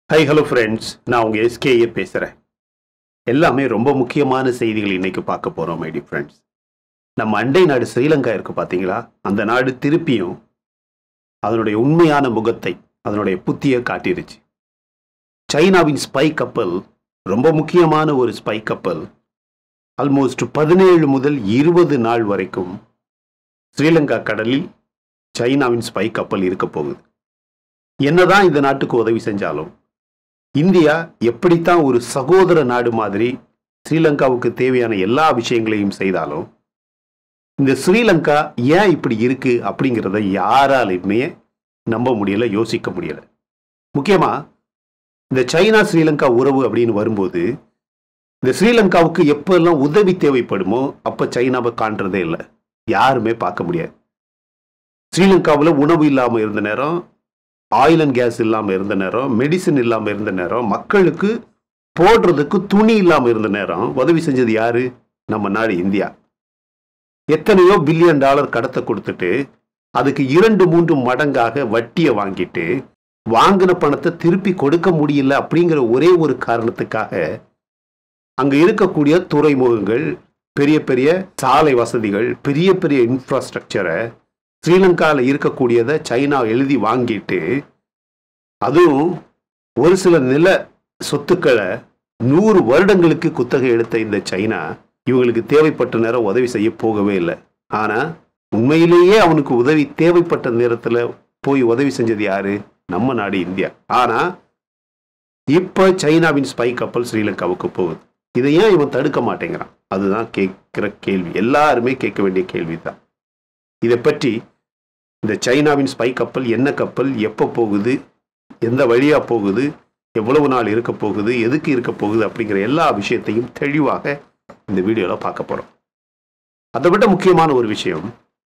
high hello friends நான் உங்கள் SKA பேசுகிறேன் எல்லாமே ரொம்ப முக்கியமான செய்திகள் இன்னைக்கு பார்க்க போகிறோம் மைடி ஃப்ரெண்ட்ஸ் நம்ம அண்டை நாடு ஸ்ரீலங்கா இருக்கு பார்த்தீங்களா அந்த நாடு திருப்பியும் அதனுடைய உண்மையான முகத்தை அதனுடைய புத்தியை காட்டிருச்சு சைனாவின் ஸ்பை கப்பல் ரொம்ப முக்கியமான ஒரு ஸ்பை கப்பல் ஆல்மோஸ்ட் பதினேழு முதல் இருபது நாள் வரைக்கும் ஸ்ரீலங்கா கடலில் சைனாவின் ஸ்பை கப்பல் இருக்க போகுது என்னதான் இந்த நாட்டுக்கு உதவி செஞ்சாலும் இந்தியா எப்படித்தான் ஒரு சகோதர நாடு மாதிரி ஸ்ரீலங்காவுக்கு தேவையான எல்லா விஷயங்களையும் செய்தாலும் இந்த ஸ்ரீலங்கா ஏன் இப்படி இருக்கு அப்படிங்கிறத யாராலையுமே நம்ப முடியல யோசிக்க முடியல முக்கியமா இந்த சைனா ஸ்ரீலங்கா உறவு அப்படின்னு வரும்போது இந்த ஸ்ரீலங்காவுக்கு எப்பெல்லாம் உதவி தேவைப்படுமோ அப்ப சைனாவை காண்றதே இல்லை யாருமே பார்க்க முடியாது ஸ்ரீலங்காவில் உணவு இல்லாமல் இருந்த நேரம் ஆயில் அண்ட் கேஸ் இல்லாமல் இருந்த நேரம் மெடிசின் இல்லாமல் இருந்த நேரம் மக்களுக்கு போடுறதுக்கு துணி இல்லாமல் இருந்த நேரம் உதவி செஞ்சது யாரு நம்ம நாடு இந்தியா எத்தனையோ பில்லியன் டாலர் கடத்தை கொடுத்துட்டு அதுக்கு இரண்டு மூன்று மடங்காக வட்டியை வாங்கிட்டு வாங்கின பணத்தை திருப்பி கொடுக்க முடியல அப்படிங்கிற ஒரே ஒரு காரணத்துக்காக அங்க இருக்கக்கூடிய துறைமுகங்கள் பெரிய பெரிய சாலை வசதிகள் பெரிய பெரிய இன்ஃப்ராஸ்ட்ரக்சரை ஸ்ரீலங்காவில் இருக்கக்கூடியதை சைனா எழுதி வாங்கிட்டு அதுவும் ஒரு சில நில சொத்துக்களை நூறு வருடங்களுக்கு குத்தகை எடுத்த இந்த சைனா இவங்களுக்கு தேவைப்பட்ட நேரம் உதவி செய்ய போகவே இல்லை ஆனா உண்மையிலேயே அவனுக்கு உதவி தேவைப்பட்ட நேரத்துல போய் உதவி செஞ்சது யாரு நம்ம நாடு இந்தியா ஆனா இப்ப சைனாவின் ஸ்பை கப்பல் ஸ்ரீலங்காவுக்கு போகுது இதை ஏன் இவன் தடுக்க மாட்டேங்கிறான் அதுதான் கேட்கிற கேள்வி எல்லாருமே கேட்க வேண்டிய கேள்விதான் இதை பற்றி இந்த சைனாவின் ஸ்பை கப்பல் என்ன கப்பல் எப்போ போகுது எந்த வழியாக போகுது எவ்வளவு நாள் இருக்க போகுது எதுக்கு இருக்க போகுது அப்படிங்கிற எல்லா விஷயத்தையும் தெளிவாக இந்த வீடியோவில் பார்க்க போகிறோம் அதை விட முக்கியமான ஒரு விஷயம்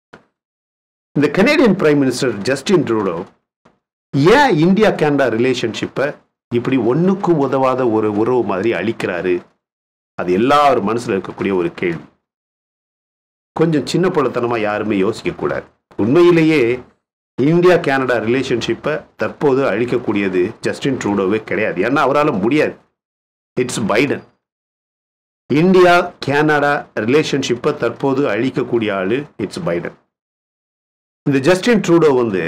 இந்த Canadian prime minister Justin Trudeau ஏன் இந்தியா கேனடா ரிலேஷன்ஷிப்பை இப்படி ஒன்றுக்கும் உதவாத ஒரு உறவு மாதிரி அழிக்கிறாரு அது எல்லார் மனசில் இருக்கக்கூடிய ஒரு கேள்வி கொஞ்சம் சின்ன பொழுத்தனமாக யாருமே யோசிக்கக்கூடாது உண்மையிலேயே இந்தியா கனடா ரிலேஷன்ஷிப்பை தற்போது அழிக்கக்கூடியது ஜஸ்டின் ட்ரூடோவே கிடையாது ஏன்னா அவரால் முடியாது இட்ஸ் பைடன் இந்தியா கனடா ரிலேஷன்ஷிப்பை தற்போது அழிக்கக்கூடிய ஆளு இட்ஸ் பைடன் இந்த ஜஸ்டின் ட்ரூடோ வந்து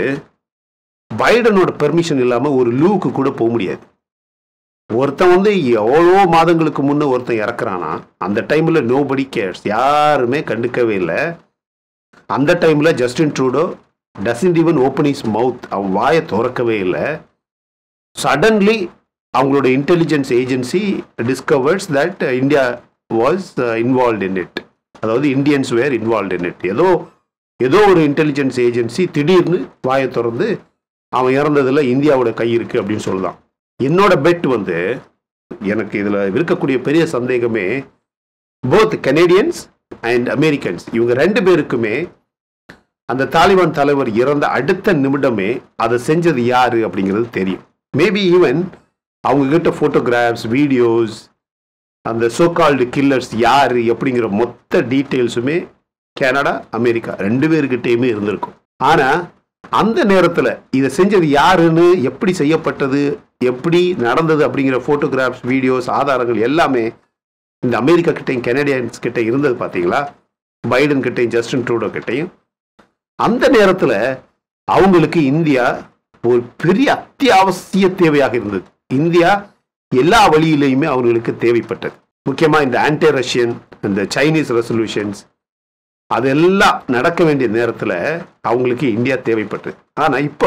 பைடனோட பெர்மிஷன் இல்லாமல் ஒரு லூவுக்கு கூட போக முடியாது ஒருத்தன் வந்து எவ்வளோ மாதங்களுக்கு முன்ன ஒருத்தன் இறக்குறானா அந்த டைம்ல நோபடி கேர்ஸ் யாருமே கண்டுக்கவே இல்லை அந்த டைம்ல Justin Trudeau doesn't even open is mouth அவன் வாயை திறக்கவே இல்லை சடன்லி அவங்களோட intelligence agency discovers that India was involve in it அதாவது Indians were involve in it ஏதோ ஏதோ ஒரு இன்டெலிஜென்ஸ் ஏஜென்சி திடீர்னு வாயை திறந்து அவன் இறந்ததில் இந்தியாவோட கை இருக்கு அப்படின்னு சொல்லலாம் என்னோட பெட் வந்து எனக்கு இதில் இருக்கக்கூடிய பெரிய சந்தேகமே போத் கனேடியன்ஸ் அண்ட் அமெரிக்கன்ஸ் இவங்க ரெண்டு பேருக்குமே அந்த தாலிபான் தலைவர் இறந்த அடுத்த நிமிடமே அதை செஞ்சது யாரு அப்படிங்கிறது தெரியும் மேபி ஈவன் அவங்க கிட்ட ஃபோட்டோகிராஃப்ஸ் வீடியோஸ் அந்த சோகால்டு கில்லர்ஸ் யாரு அப்படிங்கிற மொத்த டீட்டெயில்ஸுமே கனடா அமெரிக்கா ரெண்டு பேர்கிட்டயுமே இருந்திருக்கும் ஆனா அந்த நேரத்துல இதை செஞ்சது யாருன்னு எப்படி செய்யப்பட்டது எப்படி நடந்தது அப்படிங்கிற ஃபோட்டோகிராஃப்ஸ் வீடியோஸ் ஆதாரங்கள் எல்லாமே இந்த அமெரிக்கா கிட்டையும் கனடியன்ஸ் கிட்ட இருந்தது பார்த்தீங்களா பைடன் கிட்டையும் ஜஸ்டின் ட்ரூடோ கிட்டையும் அந்த நேரத்தில் அவங்களுக்கு இந்தியா ஒரு பெரிய அத்தியாவசிய தேவையாக இருந்தது இந்தியா எல்லா வழியிலையுமே அவங்களுக்கு தேவைப்பட்டது முக்கியமாக இந்த ஆன்டி ரஷ்யன் இந்த சைனீஸ் ரெசல்யூஷன்ஸ் அதெல்லாம் நடக்க வேண்டிய நேரத்தில் அவங்களுக்கு இந்தியா தேவைப்பட்டது ஆனால் இப்போ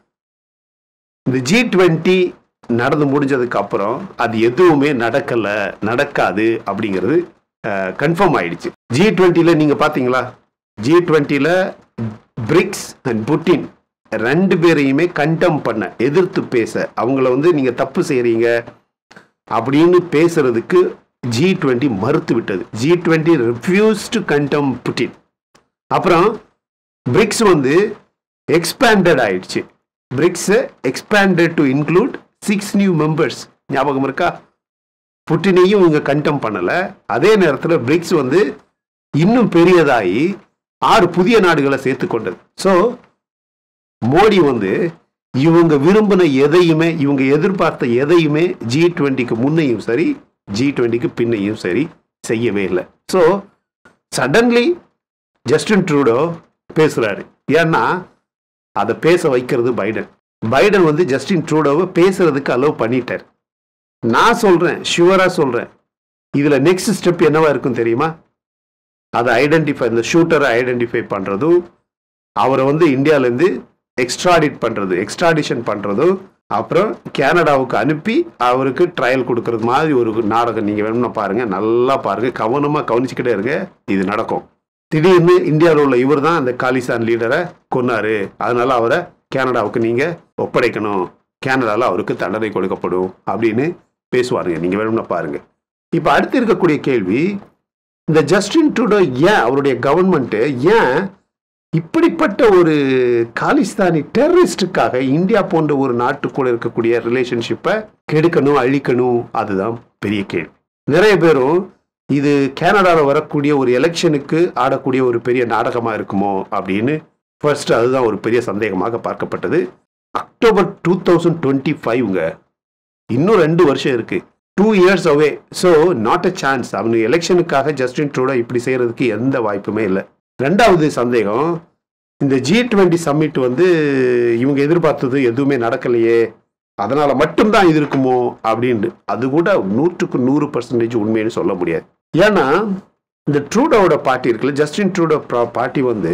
இந்த ஜி டுவெண்ட்டி நடந்து முடிஞ்சதுக்கு அப்புறம் அது எதுவுமே நடக்கல நடக்காது அப்படிங்கிறது கன்ஃபார்ம் ஆயிடுச்சு ஜி டுவெண்ட்டில நீங்க பாத்தீங்களா ஜி டுவெண்ட்டில பிரிக்ஸ் அண்ட் புட்டின் ரெண்டு பேரையுமே கண்டம் பண்ண எதிர்த்து பேச அவங்கள வந்து நீங்க தப்பு செய்றீங்க அப்படின்னு பேசுறதுக்கு ஜி டுவெண்ட்டி மறுத்து விட்டது G twenty refuse to condemn Putin அப்புறம் பிரிக்ஸ் வந்து எக்ஸ்பேண்டட் ஆயிடுச்சு BRICS expanded to include six new members ஞாபகம் இருக்கா புட்டினையும் இவங்க கண்டம் பண்ணல அதே நேரத்தில் பிரிக்ஸ் வந்து இன்னும் பெரியதாகி ஆறு புதிய நாடுகளை சேர்த்து கொண்டது ஸோ மோடி வந்து இவங்க விரும்பின எதையுமே இவங்க எதிர்பார்த்த எதையுமே ஜி டுவெண்ட்டிக்கு முன்னையும் சரி ஜி டுவெண்ட்டிக்கு பின்னையும் சரி செய்யவே இல்லை ஸோ சடன்லி ஜஸ்டின் ட்ரூடோ பேசுறாரு ஏன்னா அதை பேச வைக்கிறது பைடன் பைடன் வந்து ஜஸ்டின் ட்ரூடோவை பேசுறதுக்கு அலோவ் பண்ணிட்டார் நான் சொல்றேன் ஷுவரா சொல்றேன் இதுல நெக்ஸ்ட் ஸ்டெப் என்னவா இருக்கும் தெரியுமா அதை ஐடென்டிஃபை இந்த ஷூட்டரை ஐடென்டிஃபை பண்றதும் அவரை வந்து இந்தியாவிலேருந்து எக்ஸ்ட்ராடிட் பண்றது எக்ஸ்ட்ராடிஷன் பண்றதும் அப்புறம் கனடாவுக்கு அனுப்பி அவருக்கு ட்ரையல் கொடுக்கறது மாதிரி ஒரு நாடகம் நீங்க வேணும்னா பாருங்க நல்லா பாருங்க கவனமா கவனிச்சுக்கிட்டே இருங்க இது நடக்கும் திடீர்னு இந்தியாவில் உள்ள இவர் தான் அந்த காலிஸ்தான் லீடரை கொன்னாரு அதனால அவரை கனடாவுக்கு நீங்க ஒப்படைக்கணும் கனடாவில் அவருக்கு தண்டனை கொடுக்கப்படும் அப்படின்னு பேசுவாருங்க நீங்க வேணும்னா பாருங்க இப்போ அடுத்து இருக்கக்கூடிய கேள்வி இந்த ஜஸ்டின் ட்ரூடோ ஏன் அவருடைய கவர்மெண்ட்டு ஏன் இப்படிப்பட்ட ஒரு காலிஸ்தானி டெரரிஸ்டுக்காக இந்தியா போன்ற ஒரு நாட்டுக்குள்ள இருக்கக்கூடிய ரிலேஷன்ஷிப்பை கெடுக்கணும் அழிக்கணும் அதுதான் பெரிய கேள்வி நிறைய பேரும் இது கனடாவில் வரக்கூடிய ஒரு எலெக்ஷனுக்கு ஆடக்கூடிய ஒரு பெரிய நாடகமா இருக்குமோ அப்படின்னு ஃபர்ஸ்ட் அதுதான் ஒரு பெரிய சந்தேகமாக பார்க்கப்பட்டது அக்டோபர் டூ தௌசண்ட் டுவெண்ட்டி ஃபைவ்ங்க இன்னும் ரெண்டு வருஷம் இருக்கு two years away so not a chance அவனு எலெக்ஷனுக்காக ஜஸ்டின் ட்ரூடோ இப்படி செய்யறதுக்கு எந்த வாய்ப்புமே இல்லை ரெண்டாவது சந்தேகம் இந்த ஜி டுவெண்ட்டி சம்மிட் வந்து இவங்க எதிர்பார்த்தது எதுவுமே நடக்கலையே அதனால மட்டும்தான் இது இருக்குமோ அப்படின்ட்டு அது கூட நூற்றுக்கு நூறு பர்சன்டேஜ் உண்மைன்னு சொல்ல முடியாது ஏன்னா இந்த ட்ரூடோவோட பார்ட்டி இருக்குல்ல ஜஸ்டின் ட்ரூடோ பார்ட்டி வந்து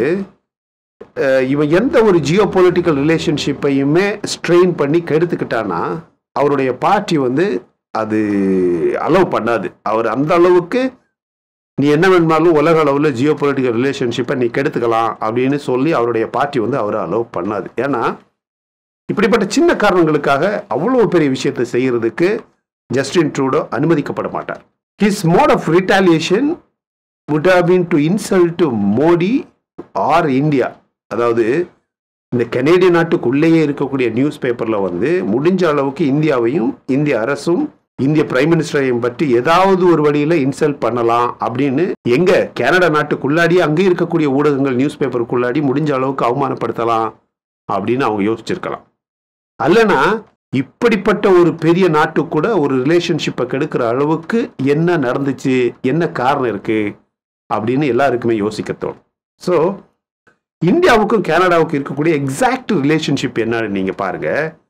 அஹ், இவன் எந்த ஒரு ஜியோ பொலிட்டிக்கல் ரிலேஷன்ஷிப்பையுமே ஸ்ட்ரெயின் பண்ணி கெடுத்துக்கிட்டானா அவருடைய பார்ட்டி வந்து அது அலோவ் பண்ணாது அவர் அந்த அளவுக்கு நீ என்ன வேணுமாலும் உலக அளவில் ஜியோ பொலிட்டிக்கல் ரிலேஷன்ஷிப்பை நீ கெடுத்துக்கலாம் அப்படின்னு சொல்லி அவருடைய பார்ட்டி வந்து அவரை அலோவ் பண்ணாது ஏன்னா இப்படிப்பட்ட சின்ன காரணங்களுக்காக அவ்வளோ பெரிய விஷயத்தை செய்யறதுக்கு ஜஸ்டின் ட்ரூடோ அனுமதிக்கப்பட மாட்டார் his mode of retaliation would have been to insult Modi or India அதாவது இந்த கனேடிய நாட்டுக்குள்ளேயே இருக்கக்கூடிய நியூஸ் பேப்பரில் வந்து முடிஞ்ச அளவுக்கு இந்தியாவையும் இந்திய அரசும் இந்திய பிரைம் மினிஸ்டரையும் பற்றி ஏதாவது ஒரு வழியில் இன்சல்ட் பண்ணலாம் அப்படின்னு எங்க கனடா நாட்டுக்குள்ளாடி அங்கே இருக்கக்கூடிய ஊடகங்கள் நியூஸ் பேப்பருக்குள்ளாடி முடிஞ்ச அளவுக்கு அவமானப்படுத்தலாம் அப்படின்னு அவங்க யோசிச்சிருக்கலாம் அல்லனா இப்படிப்பட்ட ஒரு பெரிய நாட்டு கூட ஒரு ரிலேஷன்ஷிப்பை கெடுக்கிற அளவுக்கு என்ன நடந்துச்சு என்ன காரணம் இருக்கு அப்படின்னு எல்லாருக்குமே யோசிக்க தோணும் ஸோ இந்தியாவுக்கும் கனடாவுக்கும் இருக்கக்கூடிய எக்ஸாக்ட் ரிலேஷன்ஷிப் என்னன்னு நீங்க பாருங்க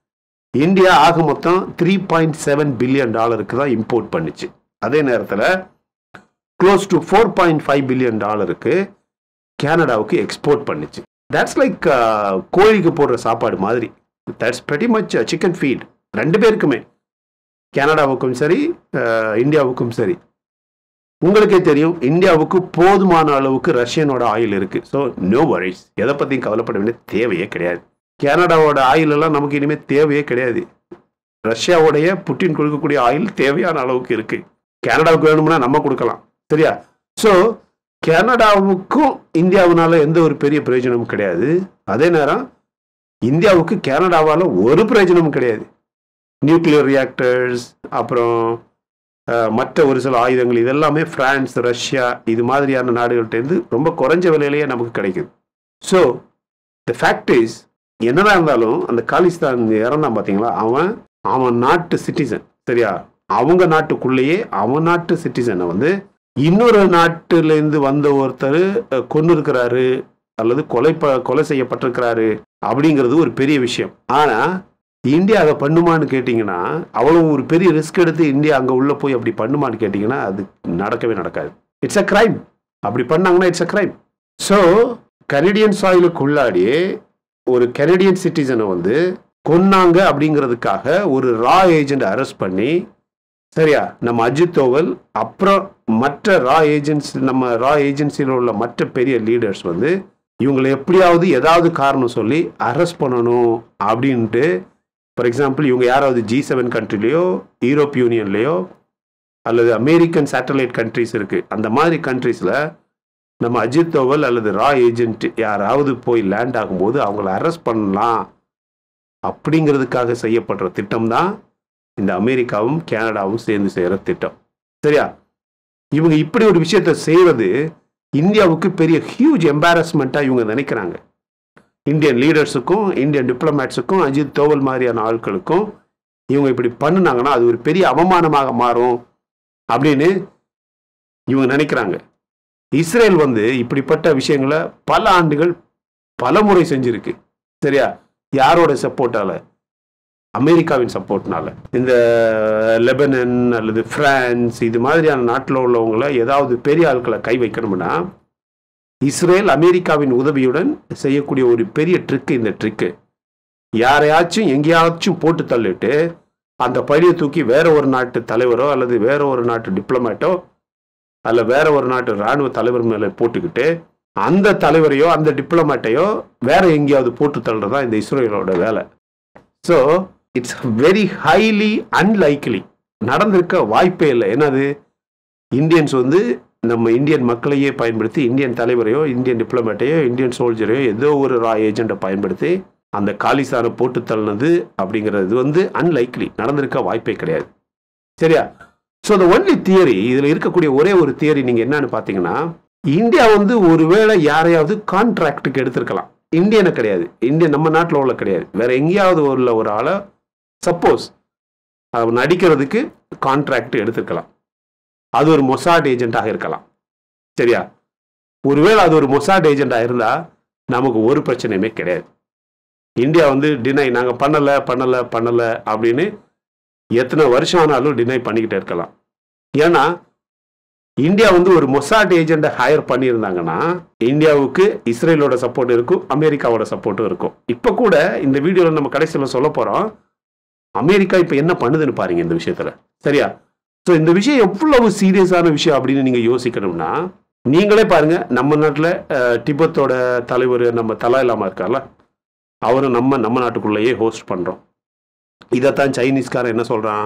இந்தியா ஆக மொத்தம் த்ரீ பாயிண்ட் செவன் பில்லியன் டாலருக்கு தான் இம்போர்ட் பண்ணுச்சு அதே நேரத்தில் close to four point five billion டாலருக்கு கனடாவுக்கு எக்ஸ்போர்ட் பண்ணுச்சு தட்ஸ் லைக் கோழிக்கு போடுற சாப்பாடு மாதிரி that's pretty much chicken feed ரெண்டு பேருக்குமே கனடாவுக்கும் சரி அஹ், இந்தியாவுக்கும் சரி உங்களுக்கே தெரியும் இந்தியாவுக்கு போதுமான அளவுக்கு ரஷ்யனோட ஆயில் இருக்கு ஸோ நோ வரிஸ் எதை பற்றியும் கவலைப்பட வேண்டிய தேவையே கிடையாது கனடாவோட ஆயில் எல்லாம் நமக்கு இனிமேல் தேவையே கிடையாது ரஷ்யாவுடைய புட்டின் கொடுக்கக்கூடிய ஆயில் தேவையான அளவுக்கு இருக்கு கனடாவுக்கு வேணும்னா நம்ம கொடுக்கலாம் சரியா ஸோ கனடாவுக்கும் இந்தியாவுனால எந்த ஒரு பெரிய பிரயோஜனமும் கிடையாது அதே நேரம் இந்தியாவுக்கு கனடாவால் ஒரு பிரயோஜனமும் கிடையாது நியூக்ளியர் ரியாக்டர்ஸ் அப்புறம் அஹ், மற்ற ஒரு சில ஆயுதங்கள் இதெல்லாமே பிரான்ஸ் ரஷ்யா இது மாதிரியான நாடுகள்கிட்டேருந்து ரொம்ப குறைஞ்ச விலையிலேயே நமக்கு கிடைக்குது ஸோ த ஃபேக்ட் இஸ் என்னதான் இருந்தாலும் அந்த காலிஸ்தான் இறந்தான் பார்த்தீங்களா அவன் அவன் நாட்டு சிட்டிசன் சரியா அவங்க நாட்டுக்குள்ளேயே அவன் நாட்டு சிட்டிசனை வந்து இன்னொரு நாட்டிலேருந்து வந்த ஒருத்தர் கொண்டு இருக்கிறாரு அல்லது கொலை ப கொலை செய்யப்பட்டிருக்கிறாரு அப்படிங்கிறது ஒரு பெரிய விஷயம் ஆனா இந்தியா அதை பண்ணுமான்னு கேட்டிங்கன்னா அவ்வளோ ஒரு பெரிய ரிஸ்க் எடுத்து இந்தியா அங்கே உள்ள போய் அப்படி பண்ணுமான்னு கேட்டிங்கன்னா அது நடக்கவே நடக்காது இட்ஸ் அ கிரைம் அப்படி பண்ணாங்கன்னா it's a crime so Canadian சாயிலுக்குள்ளாடியே ஒரு கனடியன் சிட்டிசனை வந்து கொன்னாங்க அப்படிங்கிறதுக்காக ஒரு ரா ஏஜென்ட் அரெஸ்ட் பண்ணி சரியா நம்ம அஜித் தோவல் அப்புறம் மற்ற ரா ஏஜென்சி நம்ம ரா ஏஜென்சியில் உள்ள மற்ற பெரிய லீடர்ஸ் வந்து இவங்களை எப்படியாவது ஏதாவது காரணம் சொல்லி அரெஸ்ட் பண்ணணும் அப்படின்ட்டு ஃபார் எக்ஸாம்பிள் இவங்க யாராவது ஜி செவன் கண்ட்ரிலேயோ யூரோப் யூனியன்லேயோ அல்லது அமெரிக்கன் சேட்டலைட் கண்ட்ரிஸ் இருக்கு அந்த மாதிரி கண்ட்ரீஸில் நம்ம அஜித் தோவல் அல்லது ரா ஏஜென்ட் யாராவது போய் லேண்ட் ஆகும்போது அவங்கள அரெஸ்ட் பண்ணலாம் அப்படிங்கிறதுக்காக செய்யப்படுற திட்டம் தான் இந்த அமெரிக்காவும் கனடாவும் சேர்ந்து செய்கிற திட்டம் சரியா இவங்க இப்படி ஒரு விஷயத்த செய்யறது இந்தியாவுக்கு பெரிய ஹியூஜ் எம்பாரஸ்மெண்ட்டாக இவங்க நினைக்கிறாங்க இந்தியன் லீடர்ஸுக்கும் இந்தியன் டிப்ளமேட்ஸுக்கும் அஜித் தோவல் மாதிரியான ஆட்களுக்கும் இவங்க இப்படி பண்ணுனாங்கன்னா அது ஒரு பெரிய அவமானமாக மாறும் அப்படின்னு இவங்க நினைக்கிறாங்க இஸ்ரேல் வந்து இப்படிப்பட்ட விஷயங்களை பல ஆண்டுகள் பல முறை செஞ்சிருக்கு சரியா யாரோட சப்போர்ட்டால அமெரிக்காவின் சப்போர்ட்னால இந்த லெபனன் அல்லது பிரான்ஸ் இது மாதிரியான நாட்டில் உள்ளவங்கள ஏதாவது பெரிய ஆட்களை கை வைக்கணும்னா இஸ்ரேல் அமெரிக்காவின் உதவியுடன் செய்யக்கூடிய ஒரு பெரிய ட்ரிக்கு இந்த ட்ரிக்கு யாரையாச்சும் எங்கேயாச்சும் போட்டு தள்ளிட்டு அந்த பழியை தூக்கி வேற ஒரு நாட்டு தலைவரோ அல்லது வேற ஒரு நாட்டு டிப்ளமேட்டோ அல்ல வேற ஒரு நாட்டு ராணுவ தலைவர் மேலே போட்டுக்கிட்டு அந்த தலைவரையோ அந்த டிப்ளமேட்டையோ வேற எங்கேயாவது போட்டு தள்ளுறது தான் இந்த இஸ்ரேலோட வேலை so it's very highly unlikely நடந்திருக்க வாய்ப்பே இல்லை என்னது இந்தியன்ஸ் வந்து நம்ம இந்தியன் மக்களையே பயன்படுத்தி இந்தியன் தலைவரையோ இந்தியன் டிப்ளமேட்டையோ இந்தியன் சோல்ஜரையோ ஏதோ ஒரு ரா ஏஜெண்ட்டை பயன்படுத்தி அந்த காலிஸ்தானை போட்டு தள்ளினது அப்படிங்கிறது வந்து அன்லைக்லி நடந்திருக்க வாய்ப்பே கிடையாது சரியா ஸோ the ஒன்லி தியரி இதில் இருக்கக்கூடிய ஒரே ஒரு தியரி நீங்கள் என்னன்னு பார்த்தீங்கன்னா இந்தியா வந்து ஒருவேளை யாரையாவது கான்ட்ராக்டுக்கு எடுத்திருக்கலாம் இந்தியனை கிடையாது இந்தியன் நம்ம நாட்டில் உள்ள கிடையாது வேற எங்கேயாவது உள்ள ஒரு ஆளை சப்போஸ் அவன் நடிக்கிறதுக்கு கான்ட்ராக்ட் எடுத்திருக்கலாம் அது ஒரு மொசாட் ஏஜென்ட்டாக இருக்கலாம் சரியா ஒருவேளை அது ஒரு மொசாட் ஏஜென்ட்டாக இருந்தால் நமக்கு ஒரு பிரச்சனையுமே கிடையாது இந்தியா வந்து டினை நாங்கள் பண்ணலை பண்ணலை பண்ணலை அப்படின்னு எத்தனை வருஷம் ஆனாலும் டினை பண்ணிக்கிட்டே இருக்கலாம் ஏன்னா இந்தியா வந்து ஒரு மொசாட் ஏஜென்ட்டை ஹையர் பண்ணியிருந்தாங்கன்னா இந்தியாவுக்கு இஸ்ரேலோட சப்போர்ட் இருக்கும் அமெரிக்காவோட சப்போர்ட்டும் இருக்கும் இப்போ கூட இந்த வீடியோவில் நம்ம கடைசியில் சொல்ல போகிறோம் அமெரிக்கா இப்போ என்ன பண்ணுதுன்னு பாருங்க இந்த விஷயத்தில் சரியா ஸோ இந்த விஷயம் எவ்வளவு சீரியஸான விஷயம் அப்படின்னு நீங்கள் யோசிக்கணும்னா நீங்களே பாருங்க நம்ம நாட்டில் டிபத்தோட தலைவர் நம்ம தலாய் லாமா இருக்கார்ல அவரும் நம்ம நம்ம நாட்டுக்குள்ளேயே ஹோஸ்ட் பண்ணுறோம் இதைத்தான் சைனீஸ்காரன் என்ன சொல்கிறான்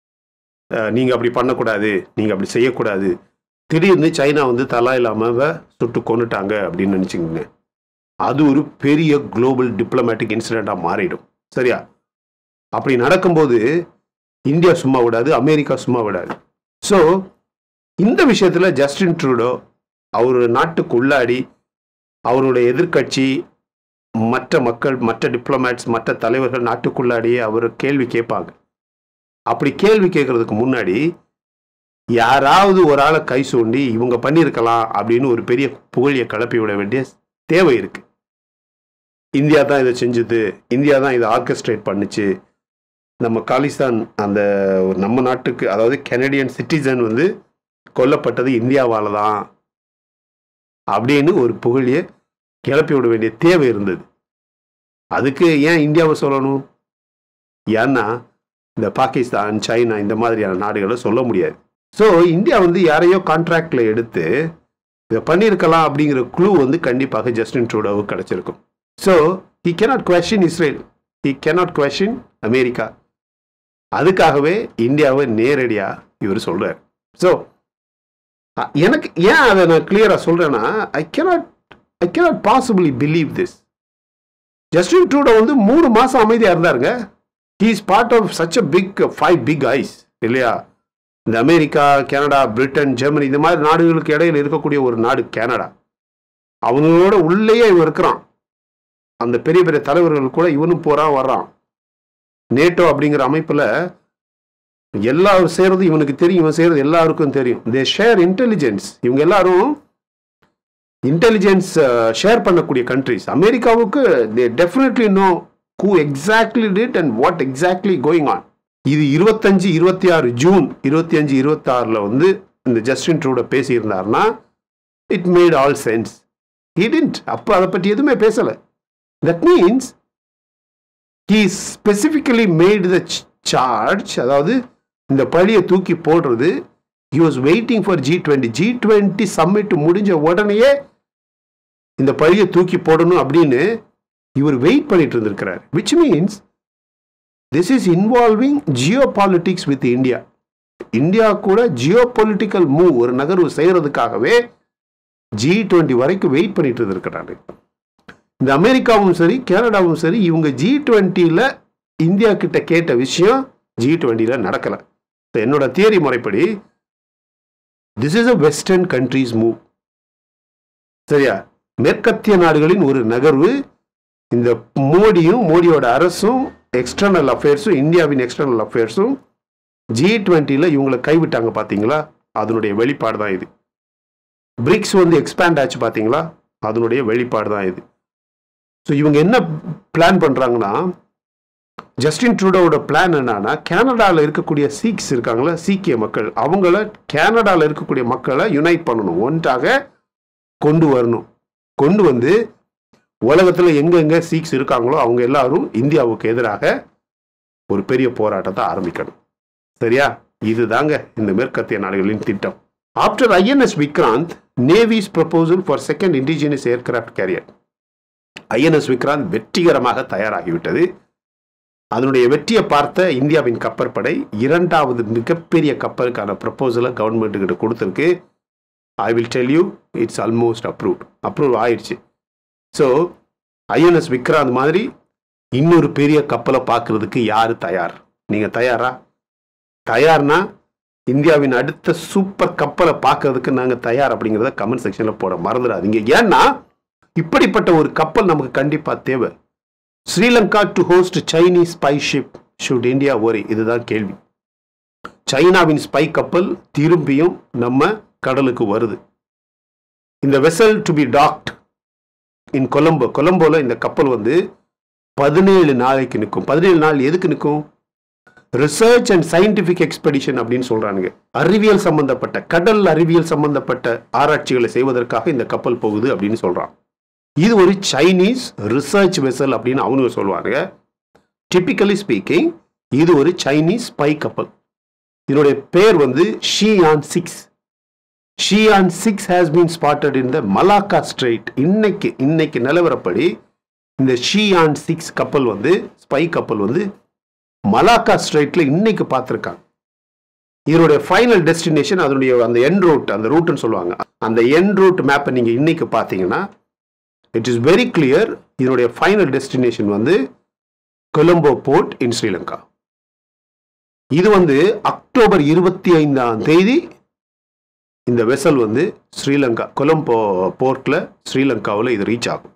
நீங்கள் அப்படி பண்ணக்கூடாது நீங்கள் அப்படி செய்யக்கூடாது திடீர்னு சைனா வந்து தலாய் லாமாவை சுட்டு கொண்டுட்டாங்க அப்படின்னு நினச்சிக்கோங்க அது ஒரு பெரிய குளோபல் டிப்ளமேட்டிக் இன்சிடெண்ட்டாக மாறிடும் சரியா அப்படி நடக்கும்போது இந்தியா சும்மா விடாது அமெரிக்கா சும்மா விடாது ஸோ இந்த விஷயத்தில் ஜஸ்டின் ட்ரூடோ அவர் நாட்டுக்கு உள்ளாடி அவருடைய எதிர்க்கட்சி மற்ற மக்கள் மற்ற டிப்ளமேட்ஸ் மற்ற தலைவர்கள் நாட்டுக்குள்ளாடியே அவர் கேள்வி கேட்பாங்க அப்படி கேள்வி கேட்கறதுக்கு முன்னாடி யாராவது ஒரு ஆளை கை சூண்டி இவங்க பண்ணியிருக்கலாம் அப்படின்னு ஒரு பெரிய புகழியை கிளப்பி விட வேண்டிய தேவை இருக்கு இந்தியா தான் இதை செஞ்சுது இந்தியா தான் இதை ஆர்கஸ்ட்ரேட் பண்ணுச்சு நம்ம காலிஸ்தான் அந்த ஒரு நம்ம நாட்டுக்கு அதாவது கெனடியன் சிட்டிசன் வந்து கொல்லப்பட்டது இந்தியாவால தான் அப்படின்னு ஒரு புகழியை கிளப்பி விட வேண்டிய தேவை இருந்தது அதுக்கு ஏன் இந்தியாவை சொல்லணும் ஏன்னா இந்த பாகிஸ்தான் சைனா இந்த மாதிரியான நாடுகளை சொல்ல முடியாது ஸோ இந்தியா வந்து யாரையோ கான்ட்ராக்டில் எடுத்து இதை பண்ணியிருக்கலாம் அப்படிங்கிற குழு வந்து கண்டிப்பாக ஜஸ்டின் ட்ரூடோவுக்கு கிடைச்சிருக்கும் so he cannot question Israel he cannot question America அதுக்காகவே இந்தியாவை நேரடியாக இவர் சொல்றார் ஸோ எனக்கு ஏன் அதை நான் கிளியராக சொல்கிறேன்னா I cannot I cannot possibly believe this Justin Trudeau வந்து மூணு மாதம் அமைதியாக இருந்தாருங்க he is part of such a big five big eyes இல்லையா இந்த அமெரிக்கா கனடா பிரிட்டன் ஜெர்மனி இந்த மாதிரி நாடுகளுக்கு இடையில இருக்கக்கூடிய ஒரு நாடு கனடா அவங்களோட உள்ளேயே இவன் இருக்கிறான் அந்த பெரிய பெரிய தலைவர்கள் கூட இவனும் போறான் வர்றான் நேட்டோ அப்படிங்கிற அமைப்புல எல்லாரும் செய்யறது இவனுக்கு தெரியும் இவன் செய்யறது எல்லாருக்கும் தெரியும் தே ஷேர் இன்டெலிஜென்ஸ் இவங்க எல்லாரும் இன்டெலிஜென்ஸ் ஷேர் பண்ணக்கூடிய கண்ட்ரிஸ் அமெரிக்காவுக்கு they definitely know who exactly did and what exactly going on இது இருபத்தஞ்சு இருபத்தி ஆறு ஜூன் இருபத்தி அஞ்சு இருபத்தாறில் வந்து இந்த ஜஸ்டின் ட்ரூட பேசியிருந்தாருன்னா it made all sense hidden அப்போ அதை பற்றி எதுவுமே பேசலை that means he specifically made the charge அதாவது இந்த பழியை தூக்கி போடுறது he was waiting for G twenty G twenty summit முடிஞ்ச உடனேயே இந்த பழியை தூக்கி போடணும் அப்படின்னு இவர் வெயிட் பண்ணிட்டு இருந்திருக்கிறார் which means this is involving geopolitics with India India கூட ஜியோ பொலிட்டிக்கல் மூவ் ஒரு நகர்வு செய்யறதுக்காகவே ஜி டுவெண்ட்டி வரைக்கும் வெயிட் பண்ணிட்டு இருந்திருக்கிறாரு இந்த அமெரிக்காவும் சரி கனடாவும் சரி இவங்க ஜி டுவெண்ட்டியில் இந்தியா கிட்ட கேட்ட விஷயம் ஜி டுவெண்ட்டியில் நடக்கலை என்னோட தியரி முறைப்படி this is a western countries move சரியா மேற்கத்திய நாடுகளின் ஒரு நகர்வு இந்த மோடியும் மோடியோட அரசும் எக்ஸ்டர்னல் அஃபேர்ஸும் இந்தியாவின் எக்ஸ்டர்னல் அஃபேர்ஸும் ஜி டுவெண்ட்டியில் இவங்களை கைவிட்டாங்க பார்த்தீங்களா அதனுடைய வெளிப்பாடு தான் இது பிரிக்ஸ் வந்து எக்ஸ்பேண்ட் ஆச்சு பார்த்தீங்களா அதனுடைய வெளிப்பாடு தான் இது ஸோ இவங்க என்ன பிளான் பண்ணுறாங்கன்னா ஜஸ்டின் ட்ரூடோவோட பிளான் என்னன்னா கனடாவில் இருக்கக்கூடிய சீக்ஸ் இருக்காங்களா சீக்கிய மக்கள் அவங்கள கனடாவில் இருக்கக்கூடிய மக்களை யுனைட் பண்ணணும் ஒன்றாக கொண்டு வரணும் கொண்டு வந்து உலகத்தில் எங்கெங்க சீக்ஸ் இருக்காங்களோ அவங்க எல்லாரும் இந்தியாவுக்கு எதிராக ஒரு பெரிய போராட்டத்தை ஆரம்பிக்கணும் சரியா இதுதாங்க இந்த மேற்கத்திய நாடுகளின் திட்டம் after INS Vikrant navy's proposal for second indigenous aircraft carrier INS Vikrant வெற்றிகரமாக தயாராகிவிட்டது அதனுடைய வெற்றியை பார்த்த இந்தியாவின் கப்பற்படை இரண்டாவது மிகப்பெரிய கப்பலுக்கான ப்ரப்போசலை கவர்மெண்ட் கிட்ட கொடுத்துருக்கு I will tell you it's almost approved approve ஆயிடுச்சு ஸோ ஐஎன்எஸ் விக்ராந்த் மாதிரி இன்னொரு பெரிய கப்பலை பார்க்கறதுக்கு யார் தயார் நீங்கள் தயாரா தயார்னா இந்தியாவின் அடுத்த சூப்பர் கப்பலை பார்க்கறதுக்கு நாங்கள் தயார் அப்படிங்கிறத கமெண்ட் செக்ஷனில் போட மறந்துடாதீங்க ஏன்னா இப்படிப்பட்ட ஒரு கப்பல் நமக்கு கண்டிப்பாக தேவை Sri Lanka to host Chinese spy ship should India worry இதுதான் கேள்வி சைனாவின் ஸ்பை கப்பல் திரும்பியும் நம்ம கடலுக்கு வருது இந்த vessel to be docked in Colombo கொலம்போல இந்த கப்பல் வந்து பதினேழு நாளைக்கு நிற்கும் பதினேழு நாள் எதுக்கு நிற்கும் ரிசர்ச் அண்ட் சயின்டிபிக் எக்ஸ்பெடிஷன் அப்படின்னு சொல்றானுங்க அறிவியல் சம்பந்தப்பட்ட கடல் அறிவியல் சம்பந்தப்பட்ட ஆராய்ச்சிகளை செய்வதற்காக இந்த கப்பல் போகுது அப்படின்னு சொல்றான் இது ஒரு சைனீஸ் ரிசர்ச் வெசல் அப்படின்னு அவனுங்க சொல்லுவாங்க டிப்பிக்கலி ஸ்பீக்கிங் இது ஒரு சைனீஸ் ஸ்பை கப்பல் இதனுடைய பேர் வந்து Shiyan six Shiyan six has been spotted in the Malacca strait இன்னைக்கு இன்னைக்கு நிலவரப்படி இந்த ஷியான் சிக்ஸ் கப்பல் வந்து ஸ்பை கப்பல் வந்து மலாக்கா ஸ்ட்ரெயிட்ல இன்னைக்கு பார்த்துருக்காங்க இதனுடைய ஃபைனல் டெஸ்டினேஷன் அதனுடைய அந்த என் ரூட் அந்த ரூட்னு சொல்லுவாங்க அந்த என் ரூட் மேப்பை நீங்கள் இன்னைக்கு பார்த்தீங்கன்னா இட் இஸ் வெரி கிளியர் இதனுடைய ஃபைனல் டெஸ்டினேஷன் வந்து கொலம்போ போர்ட் இன் ஸ்ரீலங்கா இது வந்து அக்டோபர் இருபத்தி ஐந்தாம் தேதி இந்த வெசல் வந்து ஸ்ரீலங்கா கொலம்போ போர்ட்ல ஸ்ரீலங்காவில் இது ரீச் ஆகும்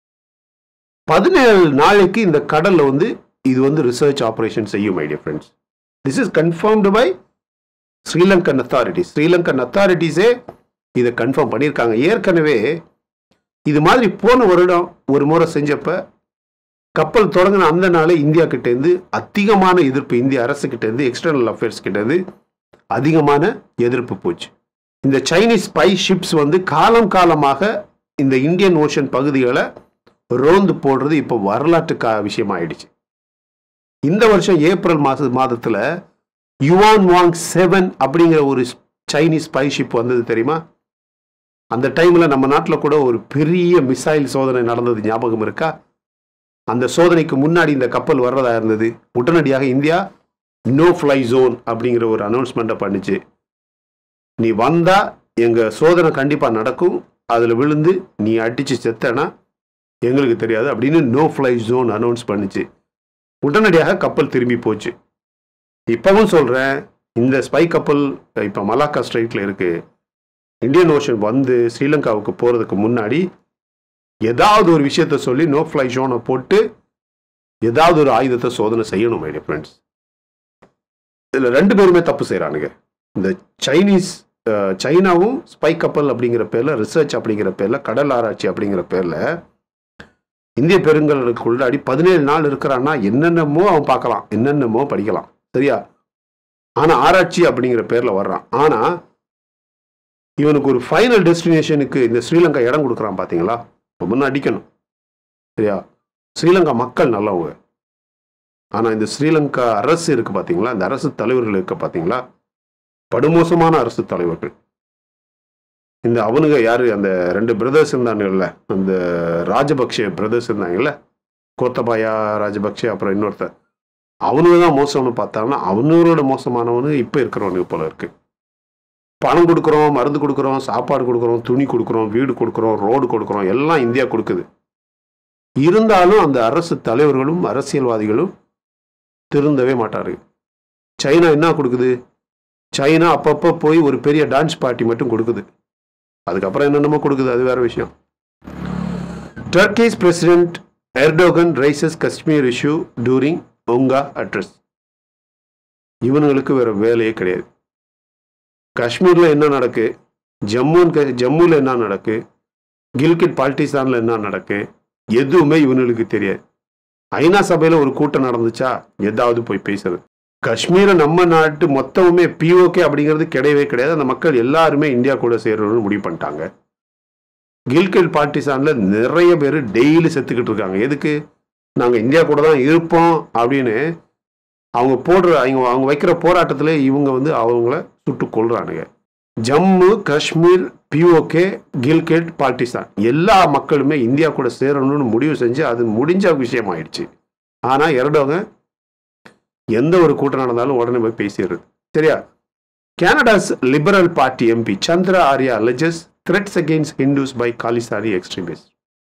பதினேழு நாளைக்கு இந்த கடல்ல வந்து இது வந்து ரிசர்ச் ஆபரேஷன் செய்யும் my dear friends this is confirmed by Sri Lankan authorities Sri Lankan அத்தாரிட்டிஸே இதை கன்ஃபார்ம் பண்ணியிருக்காங்க ஏற்கனவே இது மாதிரி போன வருடம் ஒரு முறை செஞ்சப்ப கப்பல் தொடங்கின அந்த நாளே இந்தியா கிட்டேருந்து அதிகமான எதிர்ப்பு இந்திய அரசு கிட்டேருந்து எக்ஸ்டர்னல் அஃபேர்ஸ் கிட்டேருந்து அதிகமான எதிர்ப்பு போச்சு இந்த சைனீஸ் ஸ்பை ஷிப்ஸ் வந்து காலம் காலமாக இந்த இந்தியன் ஓஷன் பகுதிகளை ரோந்து போடுறது இப்போ வரலாற்று கா விஷயம் ஆயிடுச்சு இந்த வருஷம் ஏப்ரல் மாச மாதத்துல யுவான் வாங் செவன் அப்படிங்கிற ஒரு சைனீஸ் ஸ்பை ஷிப் வந்தது தெரியுமா அந்த டைம்ல நம்ம நாட்டில் கூட ஒரு பெரிய மிசைல் சோதனை நடந்தது ஞாபகம் இருக்கா அந்த சோதனைக்கு முன்னாடி இந்த கப்பல் வர்றதா இருந்தது உடனடியாக இந்தியா நோ ஃப்ளை ஜோன் அப்படிங்கிற ஒரு அனௌன்ஸ்மெண்ட்டை பண்ணுச்சு நீ வந்தா எங்க சோதனை கண்டிப்பா நடக்கும் அதுல விழுந்து நீ அடிச்சு செத்தனா எங்களுக்கு தெரியாது அப்படின்னு நோ ஃப்ளை ஜோன் அனௌன்ஸ் பண்ணுச்சு உடனடியாக கப்பல் திரும்பி போச்சு இப்பவும் சொல்றேன் இந்த ஸ்பை கப்பல் இப்ப மலாக்கா ஸ்ட்ரைட்ல இருக்கு இந்தியன் ஓஷன் வந்து ஸ்ரீலங்காவுக்கு போறதுக்கு முன்னாடி ஏதாவது ஒரு விஷயத்த சொல்லி நோ ஃப்ளை ஜோனை போட்டு ஏதாவது ஒரு ஆயுதத்தை சோதனை செய்யணும் மைடிய ஃப்ரெண்ட்ஸ் இதுல ரெண்டு பேருமே தப்பு செய்றானுங்க இந்த சைனீஸ் அஹ், சைனாவும் ஸ்பை கப்பல் அப்படிங்கிற பேர்ல ரிசர்ச் அப்படிங்கிற பேர்ல கடல் ஆராய்ச்சி அப்படிங்கிற பேர்ல இந்திய பெருங்கடலுக்குள்ளாடி பதினேழு நாள் இருக்கிறான்னா என்னென்னமோ அவன் பார்க்கலாம் என்னென்னமோ படிக்கலாம் சரியா ஆனா ஆராய்ச்சி அப்படிங்கிற பேர்ல வர்றான் ஆனா இவனுக்கு ஒரு ஃபைனல் டெஸ்டினேஷனுக்கு இந்த ஸ்ரீலங்கா இடம் கொடுக்குறான் பாத்தீங்களா ரொம்ப அடிக்கணும் சரியா ஸ்ரீலங்கா மக்கள் நல்லவங்க ஆனா இந்த ஸ்ரீலங்கா அரசு இருக்கு பாத்தீங்களா இந்த அரசு தலைவர்கள் இருக்கு பாத்தீங்களா படுமோசமான அரசு தலைவர்கள் இந்த அவனுங்க யாரு அந்த ரெண்டு பிரதர்ஸ் இருந்தானுங்கல்ல அந்த ராஜபக்ஷ பிரதர்ஸ் இருந்தாங்கல்ல கோத்தபாயா ராஜபக்ஷ அப்புறம் இன்னொருத்தர் அவனுங்க தான் மோசம்னு பார்த்தாங்கன்னா அவனோட மோசமானவனு இப்போ இருக்கிறவனுக்கு போல இருக்கு பணம் கொடுக்குறோம் மருந்து கொடுக்குறோம் சாப்பாடு கொடுக்குறோம் துணி கொடுக்குறோம் வீடு கொடுக்குறோம் ரோடு கொடுக்குறோம் எல்லாம் இந்தியா கொடுக்குது இருந்தாலும் அந்த அரசு தலைவர்களும் அரசியல்வாதிகளும் திருந்தவே மாட்டாரு சைனா என்ன கொடுக்குது சைனா அப்பப்போ போய் ஒரு பெரிய டான்ஸ் பார்ட்டி மட்டும் கொடுக்குது அதுக்கப்புறம் என்னென்னமோ கொடுக்குது அது வேற விஷயம் Turkey's president Erdogan raises Kashmir issue during UNGA address இவனுங்களுக்கு வேற வேலையே கிடையாது காஷ்மீர்ல என்ன நடக்கு ஜம்மு ஜம்முல என்ன நடக்கு கில்கிட் பால்டிஸ்தான்ல என்ன நடக்கு எதுவுமே இவனுங்களுக்கு தெரியாது ஐநா சபையில ஒரு கூட்டம் நடந்துச்சா ஏதாவது போய் பேசுறது காஷ்மீரை நம்ம நாட்டு மொத்தமுமே பிஓகே அப்படிங்கிறது கிடையவே கிடையாது அந்த மக்கள் எல்லாருமே இந்தியா கூட சேர்றோம்னு முடிவு பண்ணிட்டாங்க கில்கிட் பால்டிஸ்தான்ல நிறைய பேர் டெய்லி செத்துக்கிட்டு இருக்காங்க எதுக்கு நாங்க இந்தியா கூட தான் இருப்போம் அப்படின்னு அவங்க போடுற அவங்க அவங்க வைக்கிற போராட்டத்தில் இவங்க வந்து அவங்கள சுட்டு கொள்றானுங்க ஜம்மு காஷ்மீர் பிஓகே கில்கெட் பாகிஸ்தான் எல்லா மக்களுமே இந்தியா கூட சேரணும்னு முடிவு செஞ்சு அது முடிஞ்ச விஷயம் ஆயிடுச்சு ஆனால் இரடவங்க எந்த ஒரு கூட்டம் நடந்தாலும் உடனே போய் பேசிடுறது சரியா Canada's liberal party MP Chandra Arya alleges threats against Hindus by Khalistani extremist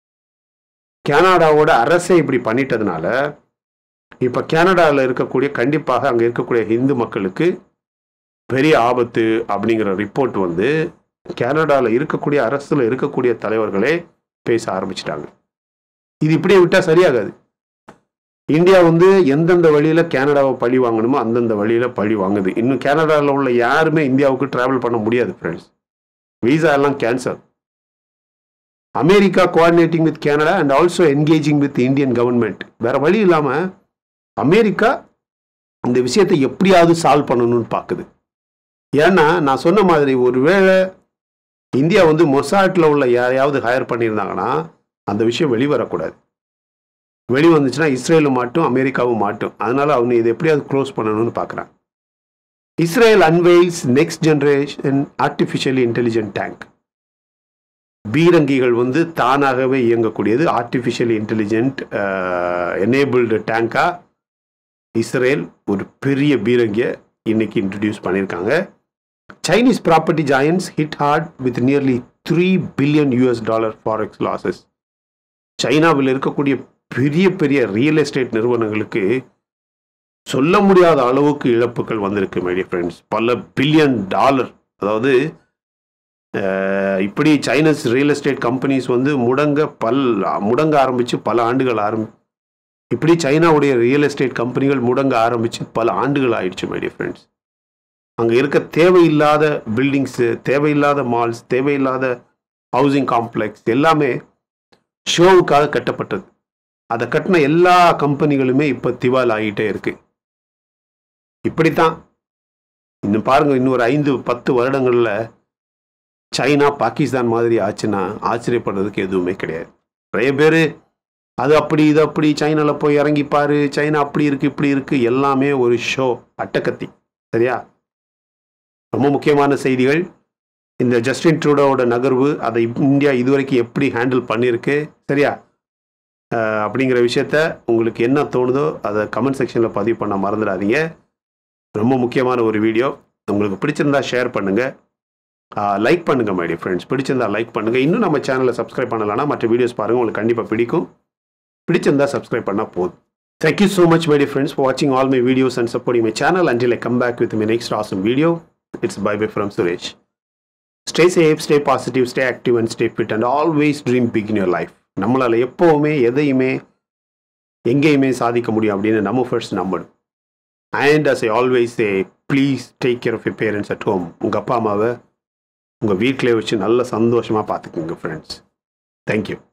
கனடாவோட அரசை இப்படி பண்ணிட்டதுனால இப்போ கனடாவில் இருக்கக்கூடிய கண்டிப்பாக அங்கே இருக்கக்கூடிய இந்து மக்களுக்கு பெரிய ஆபத்து அப்படிங்கிற ரிப்போர்ட் வந்து கனடாவில் இருக்கக்கூடிய அரசில் இருக்கக்கூடிய தலைவர்களே பேச ஆரம்பிச்சிட்டாங்க இது இப்படியே விட்டால் சரியாகாது இந்தியா வந்து எந்தெந்த வழியில் கனடாவை பழி வாங்கணுமோ அந்தந்த வழியில் பழி வாங்குது இன்னும் கனடாவில் உள்ள யாருமே இந்தியாவுக்கு ட்ராவல் பண்ண முடியாது ஃப்ரெண்ட்ஸ் விசா எல்லாம் cancel America coordinating with Canada and also engaging with Indian government வேற வழி இல்லாமல் அமெரிக்கா இந்த விஷயத்தை எப்படியாவது சால்வ் பண்ணணும்னு பார்க்குது ஏன்னா நான் சொன்ன மாதிரி ஒருவேளை இந்தியா வந்து மொசாட்டில் உள்ள யாரையாவது ஹையர் பண்ணியிருந்தாங்கன்னா அந்த விஷயம் வெளிவரக்கூடாது வெளி வந்துச்சுன்னா இஸ்ரேலும் மாட்டும் அமெரிக்காவும் மாட்டும் அதனால அவங்க இதை எப்படியாவது க்ளோஸ் பண்ணணும்னு பார்க்குறான் Israel unveils next generation artificially intelligent tank பீரங்கிகள் வந்து தானாகவே இயங்கக்கூடியது ஆர்டிஃபிஷியலி இன்டெலிஜென்ட் எனேபிள்டு டேங்காக இஸ்ரேல் ஒரு பெரிய பீரங்கியை இன்னைக்கு இன்ட்ரடியூஸ் பண்ணியிருக்காங்க Chinese property giants hit hard with nearly three billion US dollar forex losses சைனாவில் இருக்கக்கூடிய பெரிய பெரிய ரியல் எஸ்டேட் நிறுவனங்களுக்கு சொல்ல முடியாத அளவுக்கு இழப்புகள் வந்திருக்கு மைடிய ஃப்ரெண்ட்ஸ் பல பில்லியன் டாலர் அதாவது இப்படி சைனஸ் ரியல் எஸ்டேட் கம்பெனிஸ் வந்து முடங்க பல் முடங்க ஆரம்பித்து பல ஆண்டுகள் ஆரம்பி இப்படி சைனாவுடைய ரியல் எஸ்டேட் கம்பெனிகள் முடங்க ஆரம்பித்து பல ஆண்டுகள் ஆயிடுச்சு மைடிய ஃப்ரெண்ட்ஸ் அங்கே இருக்க தேவையில்லாத பில்டிங்ஸு தேவையில்லாத மால்ஸ் தேவையில்லாத ஹவுசிங் காம்ப்ளெக்ஸ் எல்லாமே ஷோவுக்காக கட்டப்பட்டது அதை கட்டின எல்லா கம்பெனிகளுமே இப்போ திவால் ஆகிட்டே இருக்கு இப்படித்தான் இன்னும் பாருங்க இன்னும் ஒரு ஐந்து பத்து வருடங்களில் சைனா பாகிஸ்தான் மாதிரி ஆச்சுன்னா ஆச்சரியப்படுறதுக்கு எதுவுமே கிடையாது நிறைய பேர் அது அப்படி இது அப்படி சைனாவில் போய் இறங்கிப்பாரு சைனா அப்படி இருக்கு இப்படி இருக்கு எல்லாமே ஒரு ஷோ அட்டக்கத்தி சரியா ரொம்ப முக்கியமான செய்திகள் இந்த ஜஸ்டின் ட்ரூடோவோட நகர்வு அதை இந்தியா இதுவரைக்கும் எப்படி ஹேண்டில் பண்ணியிருக்கு சரியா அப்படிங்கிற விஷயத்த உங்களுக்கு என்ன தோணுதோ அதை கமெண்ட் செக்ஷனில் பதிவு பண்ண மறந்துடாதீங்க ரொம்ப முக்கியமான ஒரு வீடியோ உங்களுக்கு பிடிச்சிருந்தா ஷேர் பண்ணுங்கள் லைக் பண்ணுங்கள் மைடிய ஃப்ரெண்ட்ஸ் பிடிச்சிருந்தா லைக் பண்ணுங்கள் இன்னும் நம்ம சேனலை சப்ஸ்கிரைப் பண்ணலாம்னா மற்ற வீடியோஸ் பாருங்கள் உங்களுக்கு கண்டிப்பாக பிடிக்கும் பிடிச்சிருந்தா சப்ஸ்கிரைப் பண்ணால் போதும் thank you so much my dear friends for வாட்சிங் all my videos and supporting my channel until I come back with my next awesome video it's bye bye from Suresh stay safe stay positive stay active and stay fit and always dream big in your life நம்மளால் எப்போவுமே எதையுமே எங்கேயுமே சாதிக்க முடியும் அப்படின்னு நம்ம first நம்பணும் and as I always say please take care of your parents at home உங்கள் அப்பா அம்மாவை உங்கள் வீட்டிலே வச்சு நல்ல சந்தோஷமாக பார்த்துக்குங்க ஃப்ரெண்ட்ஸ் தேங்க்யூ